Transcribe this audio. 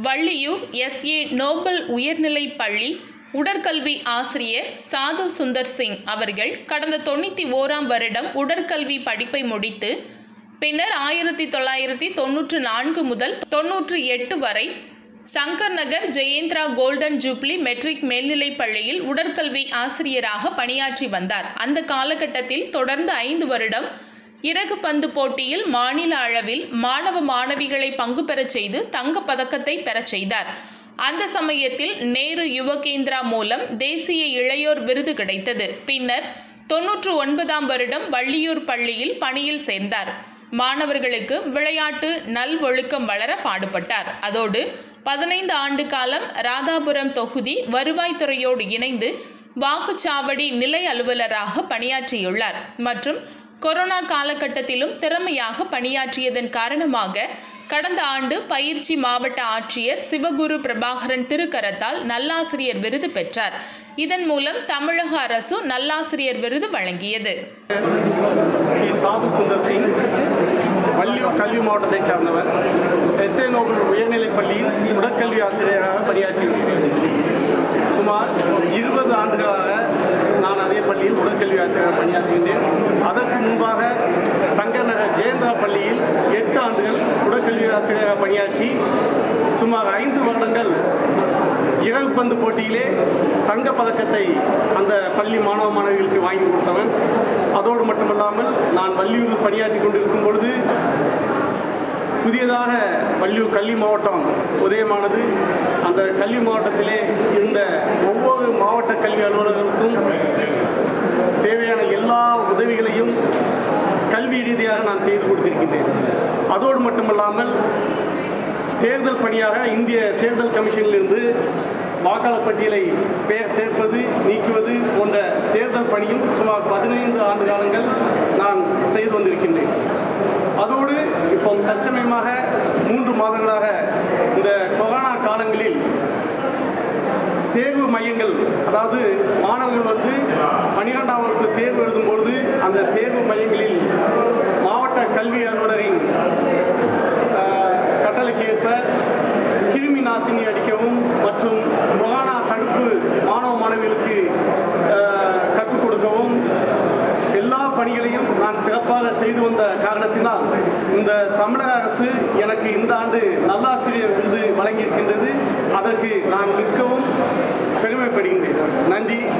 Valliyur S A Nobel உயர்நிலைப் பள்ளி உடற்கல்வி ஆசிரியர் சாது சுந்தர் சிங் அவர்கள் கடந்த தொண்ணூற்றி ஓராம் வருடம் உடற்கல்வி படிப்பை முடித்து பின்னர் ஆயிரத்தி தொள்ளாயிரத்தி தொன்னூற்று நான்கு முதல் தொன்னூற்று எட்டு வரை Shankar Nagar Jayendra golden jubilee matric மேல்நிலைப் பள்ளியில் உடற்கல்வி ஆசிரியராக பணியாற்றி வந்தார் அந்த காலகட்டத்தில் தொடர்ந்து ஐந்து வருடம் இறகு பந்து போட்டியில் மாநில அளவில் மாணவ மாணவிகளை பங்கு பெறச் செய்து தங்கப் பதக்கத்தை பெறச் செய்தார் அந்த சமயத்தில் நேரு யுவகேந்திரா மூலம் தேசிய இளையோர் விருது கிடைத்தது பின்னர் தொன்னூற்று ஒன்பதாம் வருடம் வள்ளியூர் பள்ளியில் பணியில் சேர்ந்தார் மாணவர்களுக்கு விளையாட்டு நல்வொழுக்கம் வளர பாடுபட்டார் அதோடு பதினைந்து ஆண்டு காலம் ராதாபுரம் தொகுதி வருவாய்த்துறையோடு இணைந்து வாக்குச்சாவடி நிலை அலுவலராக பணியாற்றியுள்ளார் மற்றும் கொரோனா காலகட்டத்திலும் திறமையாக பணியாற்றியதன் காரணமாக கடந்த ஆண்டு பயிற்சி மாவட்ட ஆட்சியர் சிவகுரு பிரபாகரன் திருக்கரத்தால் நல்லாசிரியர் விருது பெற்றார் இதன் மூலம் தமிழக அரசு நல்லாசிரியர் விருது வழங்கியது பி சாது சுந்தர் சிங் வள்ளியூர் கல்வி மாவட்டத்தைச் சார்ந்தவர் எஸ்ஏ நோபல் உயர்நிலைப் பள்ளியில் உடற்கல்வி ஆசிரியராக பணியாற்றி வருகிறேன் சுமார் இருபது ஆண்டுகளாக நான் அதே பள்ளியில் உடற்கல்வி ஆசிரியராக பணியாற்றுகின்றேன் அதற்கு முன்பாக சங்கநகர் ஜெயந்தா பள்ளியில் எட்டு ஆண்டுகள் உடற்கல்வி ஆசிரியராக பணியாற்றி சுமார் ஐந்து வருடங்கள் இறகு பந்து போட்டியிலே தங்கப் பதக்கத்தை அந்த பள்ளி மாணவ மாணவிகளுக்கு வாங்கி கொடுத்தவன் அதோடு மட்டுமல்லாமல் நான் வள்ளியூரில் பணியாற்றி கொண்டிருக்கும் பொழுது புதியதாக வள்ளியூர் கல்வி மாவட்டம் உதயமானது அந்த கல்வி மாவட்டத்திலே இருந்த ஒவ்வொரு மாவட்ட கல்வி அலுவலர்களுக்கும் தேவையான எல்லா உதவிகளையும் கல்வி ரீதியாக நான் செய்து கொடுத்திருக்கின்றேன் அதோடு மட்டுமல்லாமல் தேர்தல் பணியாக இந்திய தேர்தல் கமிஷனிலிருந்து வாக்காளர் பட்டியலை பெயர் சேர்ப்பது நீக்குவது போன்ற தேர்தல் பணியும் சுமார் பதினைந்து ஆண்டு காலங்கள் நான் செய்து வந்திருக்கின்றேன் அதோடு இப்போ தற்சமயமாக மூன்று மாதங்களாக இந்த கொரோனா காலங்களில் தேர்வு மையங்கள் அதாவது மாணவர்கள் வந்து பன்னிரெண்டாம் வகுப்பு தேர்வு எழுதும்பொழுது அந்த தேர்வு மையங்களில் மாவட்ட கல்வி அலுவலரின் ஆஹ், கட்டளைக்கு ஏற்ப கிருமி நாசினி அடிக்கவும் மற்றும் கொரோனா தடுப்பு மாணவ மாணவிகளுக்கு ஆஹ், கற்றுக் கொடுக்கவும் எல்லா பணிகளையும் நான் சிறப்பாக செய்து வந்த காரணத்தினால் இந்த தமிழக அரசு எனக்கு இந்த ஆண்டு நல்லாசிரியர் விருது வழங்கியிருக்கின்றது அதற்கு நான் மிகவும் பெருமைப்படுகின்றேன் நன்றி